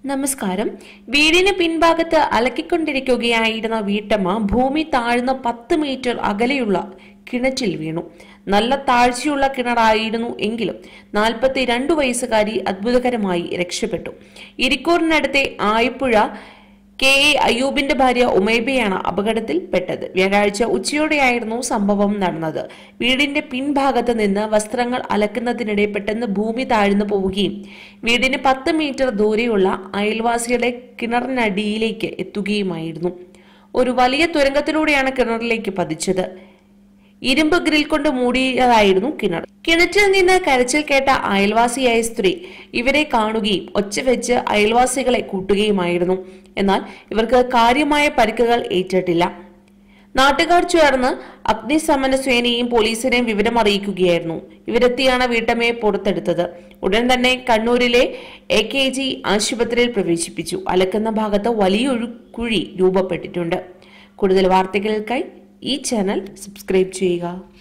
നമസ്കാരം വീടിന് പിൻഭാഗത്ത് അലക്കിക്കൊണ്ടിരിക്കുകയായിരുന്ന വീട്ടമ്മ ഭൂമി താഴ്ന്ന പത്ത് മീറ്റർ അകലെയുള്ള കിണറ്റിൽ വീണു നല്ല താഴ്ചയുള്ള കിണറായിരുന്നു എങ്കിലും നാൽപ്പത്തി രണ്ടു വയസ്സുകാരി അത്ഭുതകരമായി രക്ഷപ്പെട്ടു ഇരിക്കൂറിനടുത്തെ ആയിപ്പുഴ കെ എ അയ്യൂബിന്റെ ഭാര്യ ഉമേബയാണ് അപകടത്തിൽപ്പെട്ടത് വ്യാഴാഴ്ച ഉച്ചയോടെയായിരുന്നു സംഭവം നടന്നത് വീടിന്റെ പിൻഭാഗത്ത് നിന്ന് വസ്ത്രങ്ങൾ അലക്കുന്നതിനിടെ പെട്ടെന്ന് ഭൂമി താഴ്ന്നു പോവുകയും വീടിന് പത്ത് മീറ്റർ ദൂരെയുള്ള അയൽവാസിയുടെ കിണറിനടിയിലേക്ക് എത്തുകയുമായിരുന്നു ഒരു വലിയ തുരങ്കത്തിലൂടെയാണ് കിണറിലേക്ക് പതിച്ചത് ഇരുമ്പ് ഗ്രിൽ കൊണ്ട് മൂടിയതായിരുന്നു കിണർ കിണറ്റിൽ നിന്ന് കരച്ചിൽ കേട്ട അയൽവാസിയായ സ്ത്രീ ഇവരെ കാണുകയും ഒച്ച വെച്ച് അയൽവാസികളെ കൂട്ടുകയുമായിരുന്നു എന്നാൽ ഇവർക്ക് കാര്യമായ പരിക്കുകൾ ഏറ്റിട്ടില്ല നാട്ടുകാർ ചേർന്ന് അഗ്നിശമന സേനയും പോലീസിനെയും വിവരം അറിയിക്കുകയായിരുന്നു ഇവരെത്തിയാണ് വീട്ടമ്മയെ പുറത്തെടുത്തത് ഉടൻ തന്നെ കണ്ണൂരിലെ എ കെ ജി ആശുപത്രിയിൽ പ്രവേശിപ്പിച്ചു അലക്കുന്ന ഭാഗത്ത് വലിയൊരു കുഴി രൂപപ്പെട്ടിട്ടുണ്ട് കൂടുതൽ വാർത്തകൾക്കായി ഈ ചാനൽ സബ്സ്ക്രൈബ് ചെയ്യുക